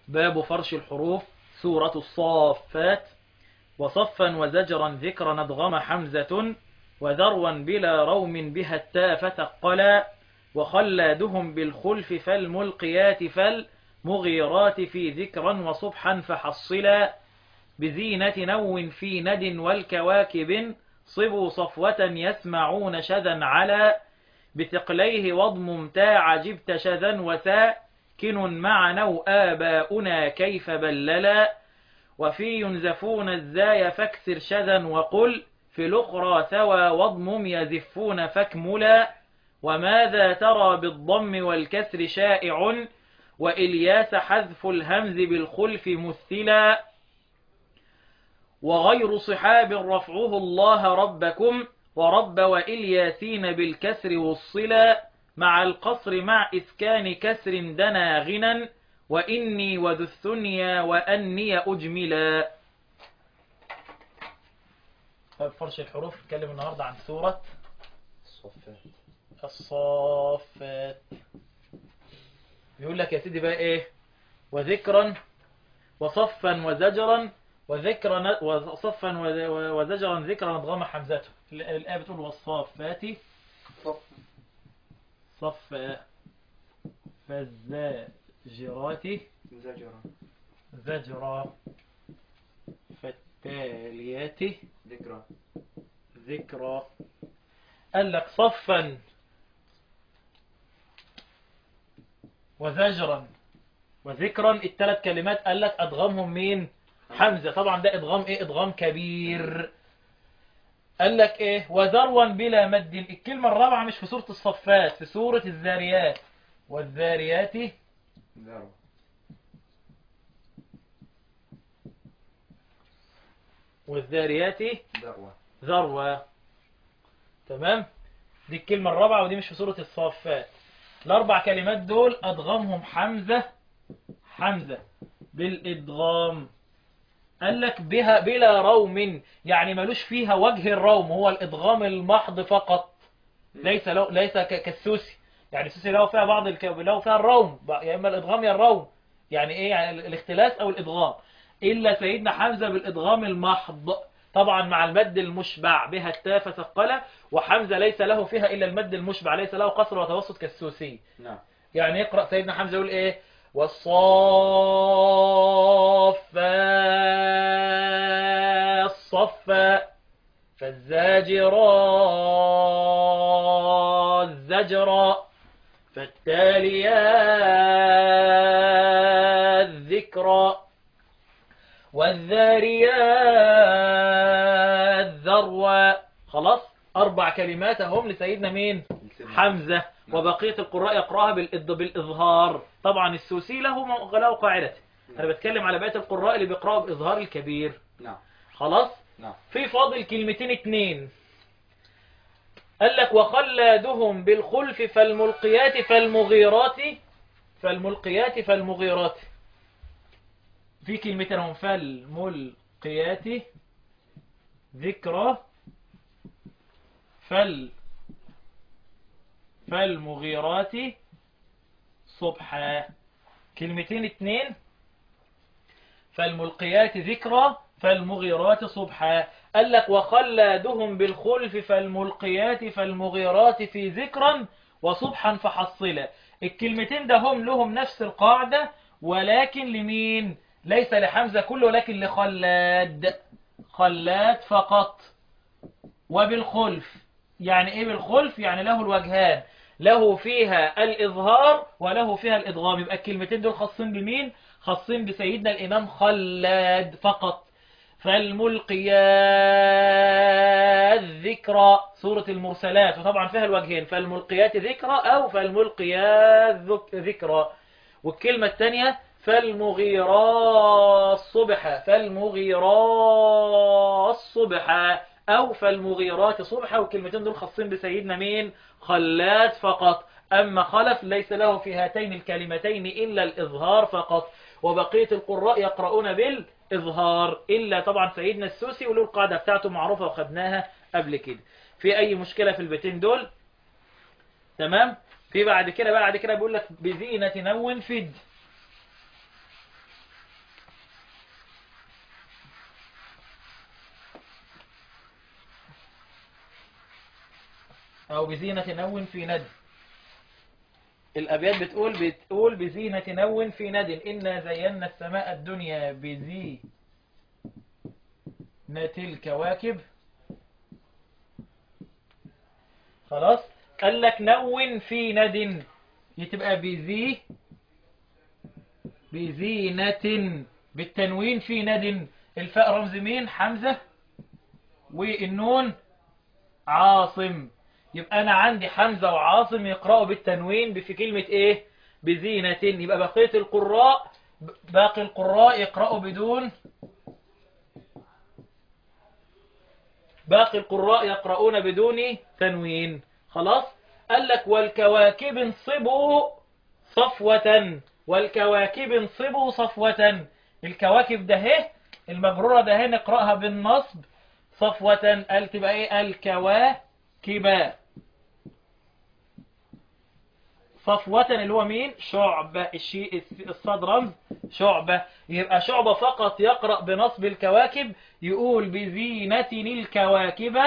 باب فرش الحروف سورة الصافات وصفا وزجرا ذكر ندغم حمزة وذروا بلا روم بها التاء فتقلا وخلادهم بالخلف فالملقيات فالمغيرات في ذكرا وصبحا فحصلا بزينة نو في ند والكواكب صبوا صفوة يسمعون شذا على بثقليه وضم تاع جبت شذا وساكن مع نو آباؤنا كيف بللا وفي ينزفون الزاي فاكسر شذا وقل في الأخرى ثوى وضم يزفون فاكملا وماذا ترى بالضم والكسر شائع وإلياس حذف الهمز بالخلف مثلا وغير صحاب رفعه الله ربكم ورب وإلياسين بالكسر والصلا مع القصر مع إسكان كسر دنا غنا وإني وذو الثنيا وأني أجملا فرش الحروف نتكلم النهاردة عن سورة الصفات الصافات بيقول لك يا سيدي بقى ايه وذكرا وصفا وزجرا وذكرا وصفا وزجرا ذكرا ادغام حمزته الآية بتقول والصافات صف صف فالزاجرات زجرا زجرا فالتاليات ذكرى ذكرى قال لك صفا وزجرا وذكرا الثلاث كلمات قال لك ادغمهم مين حمزة طبعا ده ادغام ايه ادغام كبير قال لك ايه وذروا بلا مد الكلمة الرابعة مش في سورة الصفات في سورة الذاريات والذاريات ذروة والذاريات ذروة ذروة تمام دي الكلمة الرابعة ودي مش في سورة الصافات الأربع كلمات دول أدغمهم حمزة حمزة بالإدغام قال لك بها بلا روم يعني ملوش فيها وجه الروم هو الإدغام المحض فقط ليس لو ليس ك- كالسوسي يعني السوسي له فيها بعض الك... له فيها الروم يا إما الإدغام يا الروم يعني إيه يعني ال- الاختلاس أو الإدغام إلا سيدنا حمزة بالإدغام المحض طبعا مع المد المشبع بها التاء فثقلة وحمزة ليس له فيها إلا المد المشبع ليس له قصر وتوسط كالسوسي نعم يعني يقرأ سيدنا حمزة يقول إيه والصافات صفا فالزاجرات زجرا فالتاليات ذكرا والذاريات ذروا خلاص أربع كلمات هم لسيدنا مين حمزة وبقية القراء يقرأها بالإض- بالإظهار طبعا السوسي له م- له قاعدته أنا بتكلم على بقية القراء اللي بيقرأوا بإظهار الكبير نعم خلاص نعم في فاضل كلمتين اتنين قال لك وخلادهم بالخلف فالملقيات فالمغيرات فالملقيات فالمغيرات في كلمتين هم فالملقيات ذكرى فال فالمغيرات صبحا كلمتين اتنين فالملقيات ذكرى فالمغيرات صبحا قال لك وخلادهم بالخلف فالملقيات فالمغيرات في ذكرا وصبحا فحصلا الكلمتين ده هم لهم نفس القاعدة ولكن لمين ليس لحمزة كله ولكن لخلاد خلاد فقط وبالخلف يعني ايه بالخلف يعني له الوجهان له فيها الإظهار وله فيها الإدغام يبقى الكلمتين دول خاصين بمين خاصين بسيدنا الإمام خلاد فقط فالملقيات ذكرى سورة المرسلات وطبعا فيها الوجهين فالملقيات ذكرى أو فالملقيات ذك- ذكرى والكلمة الثانية فالمغيرات صبحا فالمغيرات صبحا أو فالمغيرات صبحا والكلمتين دول خاصين بسيدنا مين خلاد فقط أما خلف ليس له في هاتين الكلمتين إلا الإظهار فقط وبقية القراء يقرؤون بالإظهار إلا طبعا سيدنا السوسي وله القاعدة بتاعته معروفة وخدناها قبل كده في أي مشكلة في البيتين دول تمام في بعد كده بعد كده بيقول لك بزينة نون فد أو بزينة نو في ند الأبيات بتقول بتقول بزينة نو في ند إنا زينا السماء الدنيا بزينة الكواكب خلاص قال لك نون في ند تبقى بزي بزينة بالتنوين في ند الفاء رمز مين حمزة والنون عاصم يبقى أنا عندي حمزة وعاصم يقرأوا بالتنوين في كلمة إيه بزينة يبقى بقية القراء باقي القراء يقرأوا بدون باقي القراء يقرؤون بدون تنوين خلاص قال لك والكواكب انصبوا صفوة والكواكب انصبوا صفوة الكواكب ده اهي المجرورة ده اهي نقرأها بالنصب صفوة قال تبقى ايه الكواكب صفوة اللي هو مين شعبة الشيء الصاد رمز شعبة يبقى شعبة فقط يقرأ بنصب الكواكب يقول بزينة الكواكب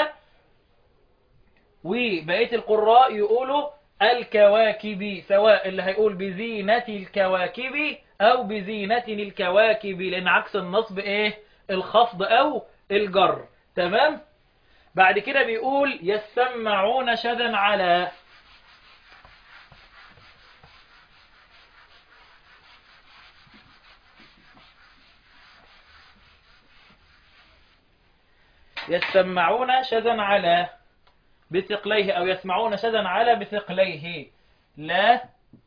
وبقية القراء يقولوا الكواكب سواء اللي هيقول بزينة الكواكب أو بزينة الكواكب لأن عكس النصب إيه الخفض أو الجر تمام بعد كده بيقول يسمعون شذا على يسمعون شذا على بثقليه أو يسمعون شذا على بثقليه لا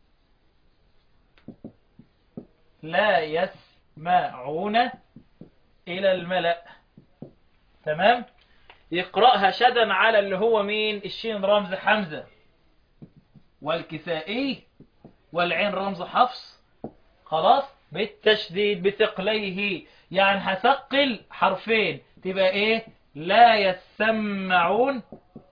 لا يسمعون إلى الملأ تمام يقرأها شذا على اللي هو مين الشين رمز حمزة والكسائي والعين رمز حفص خلاص بالتشديد بثقليه يعني هثقل حرفين تبقى ايه لا يسمعون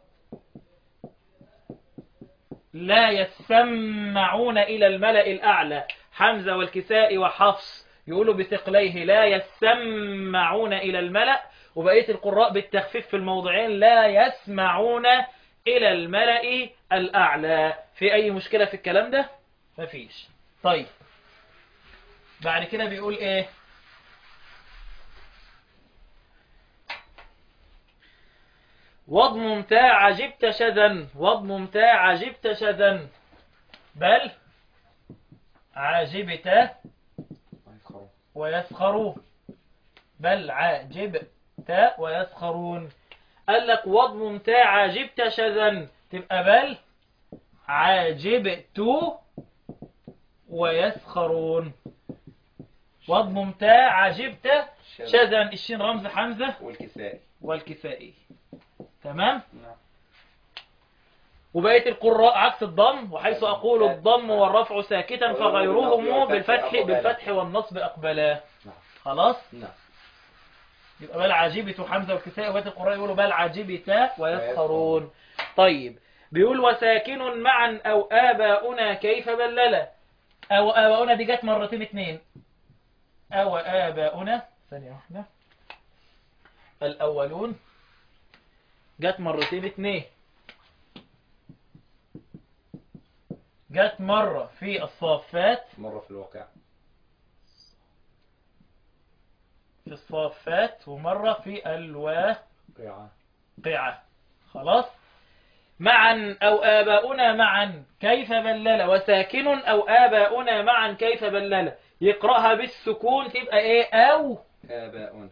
لا يسمعون إلى الملأ الأعلى حمزة والكساء وحفص يقولوا بثقليه لا يسمعون إلى الملأ وبقية القراء بالتخفيف في الموضعين لا يسمعون إلى الملأ الأعلى في أي مشكلة في الكلام ده مفيش طيب بعد كده بيقول إيه واضم تاع عجبت شذا واضم تاع عجبت شذا بل عجبت ويسخرون بل عجبت ويسخرون قال لك واضم تاع عجبت شذا تبقى بل عجبت ويسخرون واضم تاع عجبت شذا الشين رمز حمزة والكسائي والكسائي تمام نعم وبقية القراء عكس الضم وحيث أقول الضم والرفع ساكتا فغيرهم بالفتح بالفتح والنصب أقبلا نعم خلاص نعم يبقى بل عجبت حمزة والكساء وبقية القراء يقولوا بل عجبت ويسخرون طيب بيقول وساكن معا أو آباؤنا كيف بللا أو آباؤنا دي جت مرتين اتنين أو آباؤنا ثانية واحدة الأولون جت مرتين اتنين جت مرة في الصافات مرة في الواقع في الصافات ومرة في الواقعة قيعة خلاص معا أو آباؤنا معا كيف بلل وساكن أو آباؤنا معا كيف بلل يقرأها بالسكون تبقى إيه أو آباؤنا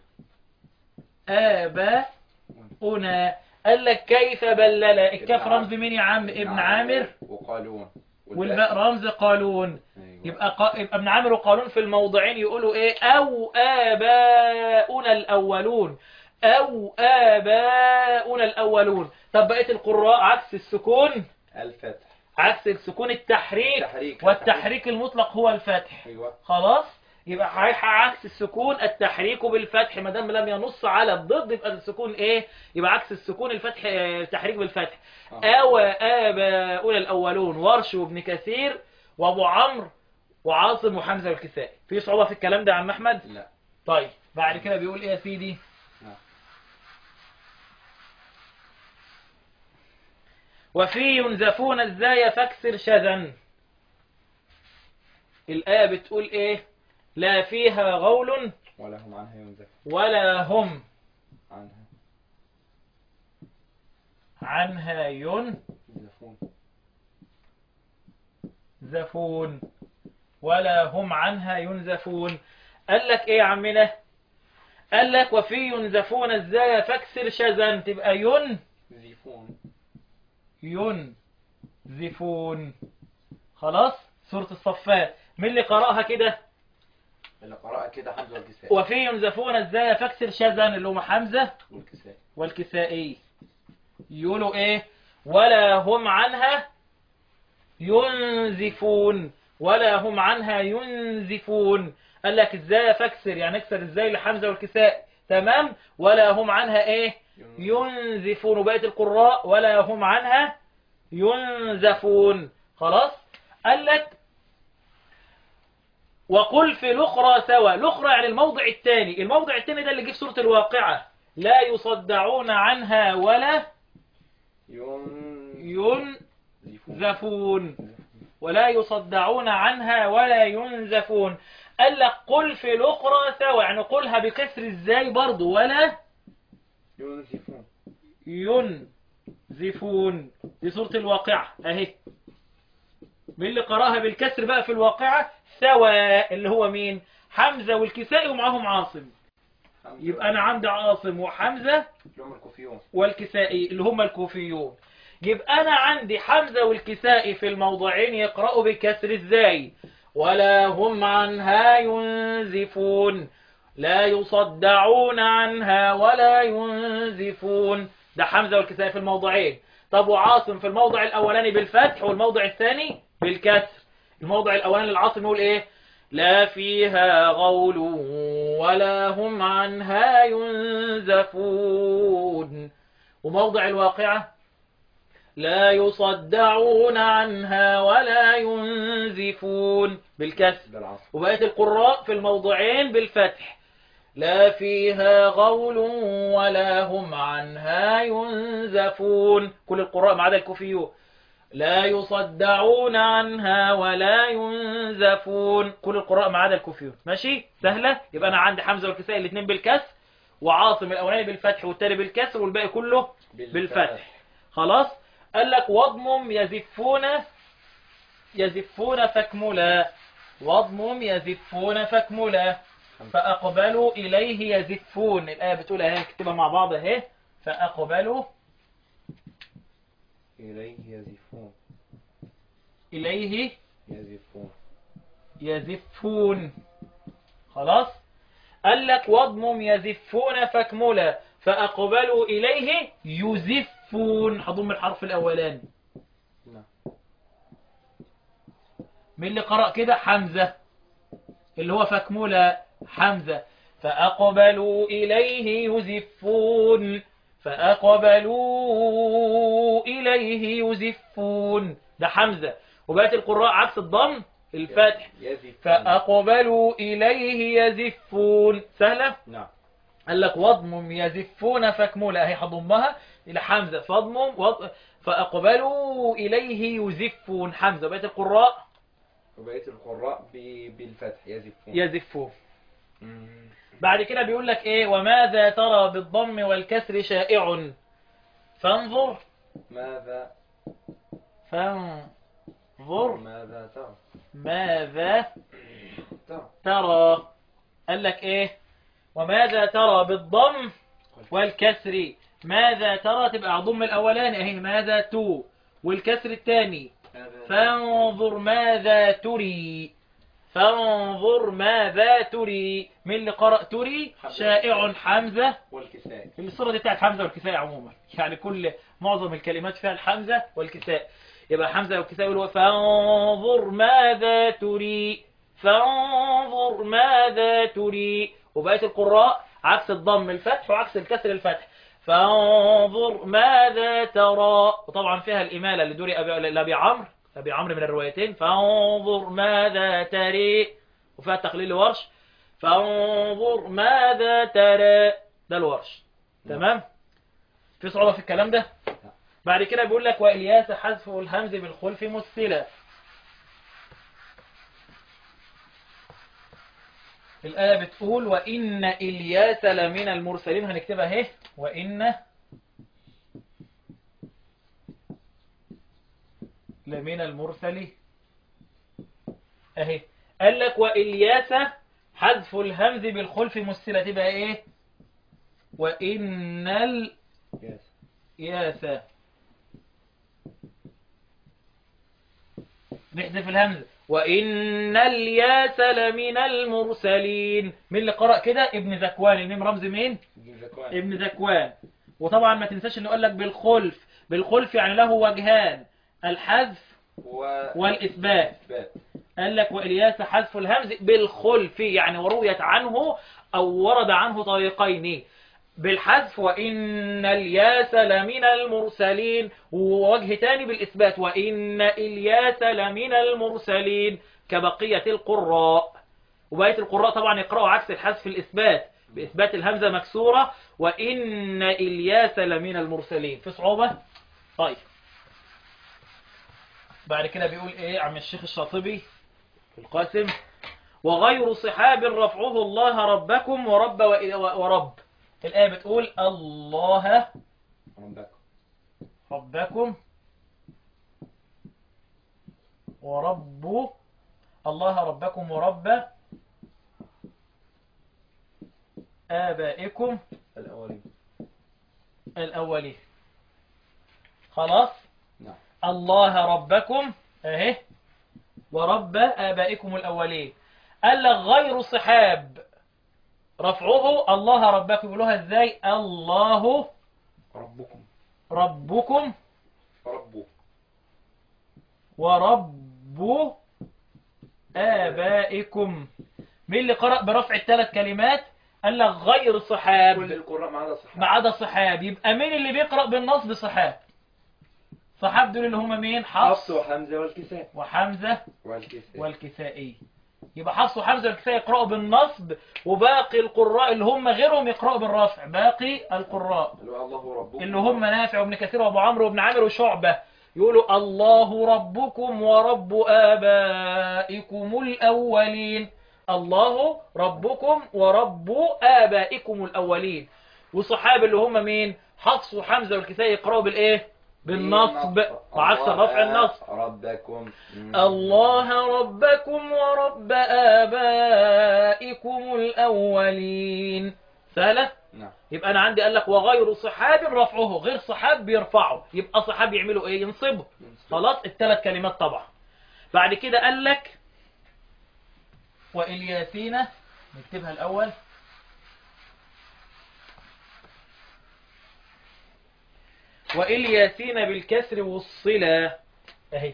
آباؤنا قال لك كيف بلل الكاف رمز مين يا عم ابن عامر وقالون والباء رمز قالون أيوة. يبقى, قا... يبقى ابن عامر وقالون في الموضعين يقولوا ايه او آباؤنا الأولون او آباؤنا الأولون طب بقية القراء عكس السكون الفتح عكس السكون التحريك التحريك. والتحريك المطلق هو الفتح أيوة خلاص يبقى هيح- عكس السكون التحريك بالفتح ما دام لم ينص على الضد يبقى السكون ايه يبقى عكس السكون الفتح آه، التحريك بالفتح آه. او اباؤنا الاولون ورش وابن كثير وابو عمرو وعاصم وحمزه والكسائي في صعوبه في الكلام ده يا عم احمد لا طيب بعد كده بيقول ايه يا سيدي نعم. وفي ينزفون الزاي فاكسر شذا الآية بتقول إيه لا فيها غول ولا هم عنها ينزف ولا هم عنها عنها ينزفون ينزفون ولا هم عنها ينزفون قال لك إيه يا عمنا قال لك وفي ينزفون الزاي فاكسر شذا تبقى ين يزيفون ينزفون خلاص سورة الصفات مين اللي قرأها كده اللي قرأ كده حمزة والكساء وفي ينزفون الزاي فاكسر شذا اللي هم حمزة والكساء والكسائي يقولوا ايه ولا هم عنها ينزفون ولا هم عنها ينزفون قال لك ازاي فاكسر يعني اكسر ازاي لحمزة والكساء تمام ولا هم عنها ايه ينزفون وبقية القراء ولا هم عنها ينزفون خلاص قال لك وقل في الأخرى سوا الأخرى يعني الموضع الثاني الموضع الثاني ده اللي جه في سورة الواقعة لا يصدعون عنها ولا ينزفون ينزفون ولا يصدعون عنها ولا ينزفون قال لك قل في الأخرى سوا يعني قلها بكسر ازاي برضو ولا ينزفون ينزفون دي سورة الواقعة اهي مين اللي قراها بالكسر بقى في الواقعة سوا اللي هو مين حمزة والكسائي ومعاهم عاصم حمزة يبقى أنا عندي عاصم وحمزة اللي هم الكوفيون والكسائي اللي هم الكوفيون يبقى أنا عندي حمزة والكسائي في الموضعين يقرأوا بكسر ازاي ولا هم عنها ينزفون لا يصدعون عنها ولا ينزفون ده حمزة والكسائي في الموضعين طب وعاصم في الموضع الأولاني بالفتح والموضع الثاني بالكسر الموضع الأولاني للعاصم يقول إيه لا فيها غول ولا هم عنها ينزفون وموضع الواقعة لا يصدعون عنها ولا ينزفون بالكسر ده العصر وبقية القراء في الموضعين بالفتح لا فيها غول ولا هم عنها ينزفون كل القراء ما عدا الكوفيون لا يصدعون عنها ولا ينزفون كل القراء ما عدا الكوفيون ماشي سهلة يبقى أنا عندي حمزة والكسائي الاثنين بالكسر وعاصم الأولاني بالفتح والتاني بالكسر والباقي كله بالفتح خلاص قال لك واضمم يزفون يزفون فاكملا واضمم يزفون فاكملا فأقبلوا إليه يزفون الآية بتقول اهي اكتبها مع بعض اهي فأقبلوا إليه يزفون إليه يزفون يزفون خلاص قال لك واضمم يزفون فاكملا فأقبلوا إليه يزفون هضم الحرف الأولاني نعم مين اللي قرأ كده حمزة اللي هو فاكملا حمزة فأقبلوا إليه يزفون فأقبلوا إليه يزفون ده حمزة وبقت القراء عكس الضم الفتح يزفون فأقبلوا إليه يزفون سهلة نعم قال لك واضمم يزفون فاكملا اهي هضمها إلى حمزة فاضمم وض... فأقبلوا إليه يزفون حمزة بقيت القراء وبقية القراء ب- بالفتح يزفون يزفون مم. بعد كده بيقول لك ايه وماذا ترى بالضم والكسر شائع فانظر ماذا فانظر ماذا ترى ماذا ترى ترى قال لك ايه وماذا ترى بالضم والكسر ماذا ترى تبقى ضم الاولاني اهي ماذا تو والكسر الثاني ماذا فانظر ماذا تري فانظر ماذا تري من اللي قرأ تري حمزة. شائع حمزة والكساء الصورة دي بتاعت حمزة والكساء عموما يعني كل معظم الكلمات فيها الحمزة والكساء يبقى حمزة والكساء يقولوا فانظر ماذا تري فانظر ماذا تري وبقية القراء عكس الضم الفتح وعكس الكسر الفتح فانظر ماذا ترى وطبعا فيها الإمالة لدوري أبي- لأبي عمرو أبي عمرو من الروايتين فانظر ماذا تري وفيها تقليل ورش فانظر ماذا ترى ده الورش تمام في صعوبة في الكلام ده بعد كده بيقول لك وإلياس حذف الهمز بالخلف مثلا الآية بتقول وإن إلياس لمن المرسلين هنكتبها اهي وإن لمن المرسلين اهي قال لك وإلياس حذف الهمز بالخلف مثلا تبقى ايه وإن ياس الياس نحذف الهمزة وإن الياس لمن المرسلين مين اللي قرأ كده ابن ذكوان الميم رمز مين ابن ذكوان ابن ذكوان وطبعا ما تنساش انه قال لك بالخلف بالخلف يعني له وجهان الحذف و... والإثبات إثبات قال لك وإلياس حذف الهمز بالخلف يعني ورويت عنه أو ورد عنه طريقين بالحذف وإن الياس لمن المرسلين ووجه تاني بالإثبات وإن إلياس لمن المرسلين كبقية القراء وبقية القراء طبعا يقرأوا عكس الحذف في الإثبات بإثبات الهمزة مكسورة وإن إلياس لمن المرسلين في صعوبة طيب بعد كده بيقول إيه عم الشيخ الشاطبي في القاسم وغير صحاب رفعه الله ربكم ورب ورب الآية بتقول الله ربكم ربكم ورب الله ربكم ورب آبائكم الأولين الأولين خلاص نعم الله ربكم اهي ورب آبائكم الأولين قال لك غير صحاب رفعه الله ربكم يقولوها ازاي الله ربكم ربكم ربه ورب آبائكم مين اللي قرأ برفع الثلاث كلمات قال لك غير كل صحاب القراء ما عدا صحابه ما عدا صحاب يبقى مين اللي بيقرأ بالنصب صحاب صحاب دول اللي هم مين حفص حفص وحمزة والكساء وحمزة والكساء والكسائي يبقى حفص وحمزة والكسائي يقرأوا بالنصب وباقي القراء اللي هم غيرهم يقرأوا بالرفع باقي القراء اللي هو الله ربكم اللي هم نافع وابن كثير وابو عمرو وابن عامر وشعبة يقولوا الله ربكم ورب آبائكم الأولين الله ربكم ورب آبائكم الأولين وصحاب اللي هم مين حفص وحمزة والكسائي يقرأوا بالإيه بالنصب وعكس الرفع النصب ربكم الله ربكم ورب آبائكم الأولين سهلة نعم يبقى أنا عندي قال لك وغير صحاب رفعه غير صحاب بيرفعه يبقى صحاب يعملوا إيه ينصبه خلاص الثلاث كلمات طبعا بعد كده قال لك وإلياسين نكتبها الأول وإلياسين بالكسر والصلة أهي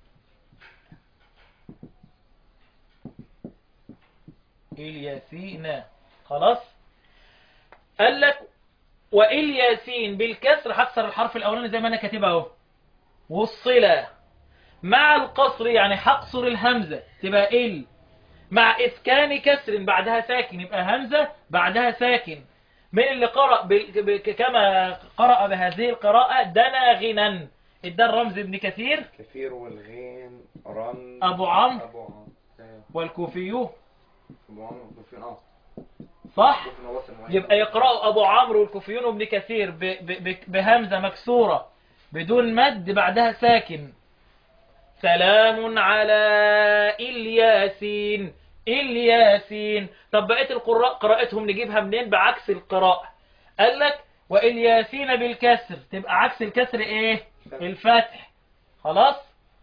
إلياسين خلاص قال لك وإلياسين بالكسر هكسر الحرف الأولاني زي ما أنا كاتبها أهو والصلة مع القصر يعني هقصر الهمزة تبقى ال مع إسكان كسر بعدها ساكن يبقى همزة بعدها ساكن من اللي قرأ بال- ب- كما قرأ بهذه القراءة دنا غنا ادى الرمز ابن كثير كثير والغين رم أبو عمرو. أبو عمرو آه، والكوفي أبو عمرو كوفين اه صح كوفين وصل معين. يبقى يقرأ أبو عمرو والكوفيون وابن كثير ب- ب- ب- بهمزة مكسورة بدون مد بعدها ساكن سلام على الياسين الياسين طب بقية القراء قراءتهم نجيبها منين بعكس القراءة قال لك والياسين بالكسر تبقى عكس الكسر ايه الفتح خلاص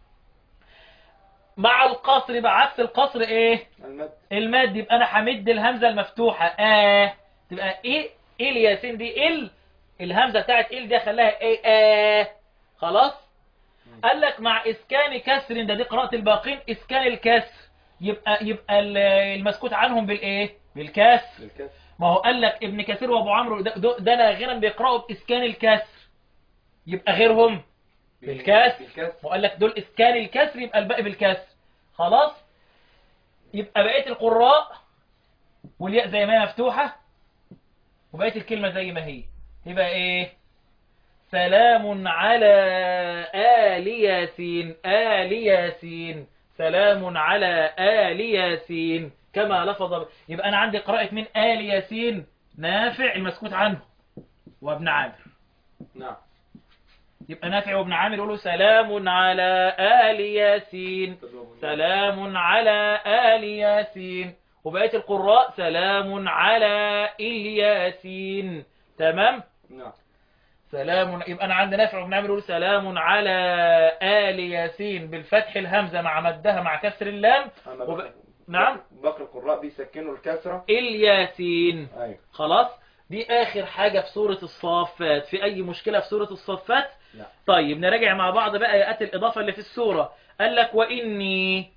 مع القصر يبقى عكس القصر ايه المد المد يبقى انا همد الهمزه المفتوحه اه تبقى ايه ايه الياسين دي ال الهمزه بتاعت ال دي خلاها ايه اه خلاص قال لك مع اسكان كسر ده دي قراءه الباقين اسكان الكسر يبقى يبقى ال- المسكوت عنهم بالايه بالكسر الكسر ما هو قال لك ابن كثير وابو عمرو ده, ده, ده انا غيرا بيقراوا باسكان الكسر يبقى غيرهم بالكسر بالكسر وقال لك دول اسكان الكسر يبقى الباقي بالكسر خلاص يبقى بقيه القراء والياء زي ما هي مفتوحه وبقيه الكلمه زي ما هي يبقى ايه سلام على آل ياسين آل ياسين سلام على آل ياسين كما لفظ يبقى أنا عندي قراءة من آل ياسين نافع المسكوت عنه وابن عامر نعم يبقى نافع وابن عامر يقولوا سلام على آل ياسين سلام على آل ياسين وبقية القراء سلام على الياسين تمام نعم سلام يبقى أنا عندي نافع وابن عامر يقول سلام على آل ياسين بالفتح الهمزة مع مدها مع كسر اللام أما وب- باقي- نعم. باقي القراء بيسكنوا الكسرة الياسين أيوة خلاص دي آخر حاجة في سورة الصافات في أي مشكلة في سورة الصافات لا طيب نراجع مع بعض بقى آيات الإضافة اللي في السورة قال لك وإني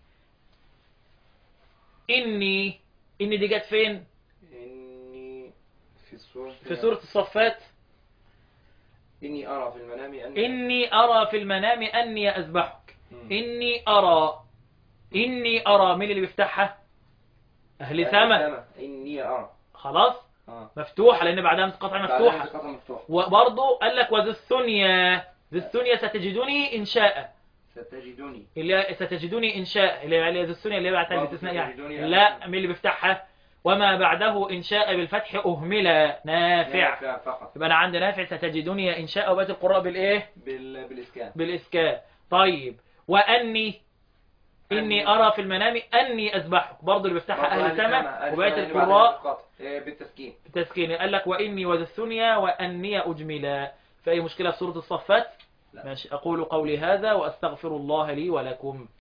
إني إني دي جت فين إني في السورة في سورة الصفات إني أرى في المنام أني إني أرى في المنام أني أذبحك مم. إني أرى إني أرى مين اللي بيفتحها أهل سما إني أرى خلاص آه مفتوحة لأن بعدها قطعة مفتوحة بعدها قطع مفتوح وبرضه قال لك وذي الثنيا ذي الثنيا ستجدني إن شاء ستجدني اللي هي ستجدني إن شاء اللي هي اللي هي ذي الثنيا اللي هي بعدها برضه الاستثناء يعني ستجدني لا أنا. مين اللي بيفتحها وما بعده إن شاء بالفتح أهمل نافع نافع فقط يبقى أنا عندي نافع ستجدني إن شاء وبقيت القراء بالإيه بال... بالإسكان بالإسكان طيب وأني إني أني- أرى في المنام أني أذبحك برضه اللي بيفتحها برضه أهل سما أهل وبقيت سما اللي بعدها القراء بالقطع. إيه، بالتسكين تسكين قال لك وإني وذا الثنيا وأني أجملا في أي مشكلة في سورة الصفات لا. ماشي أقول قولي هذا وأستغفر الله لي ولكم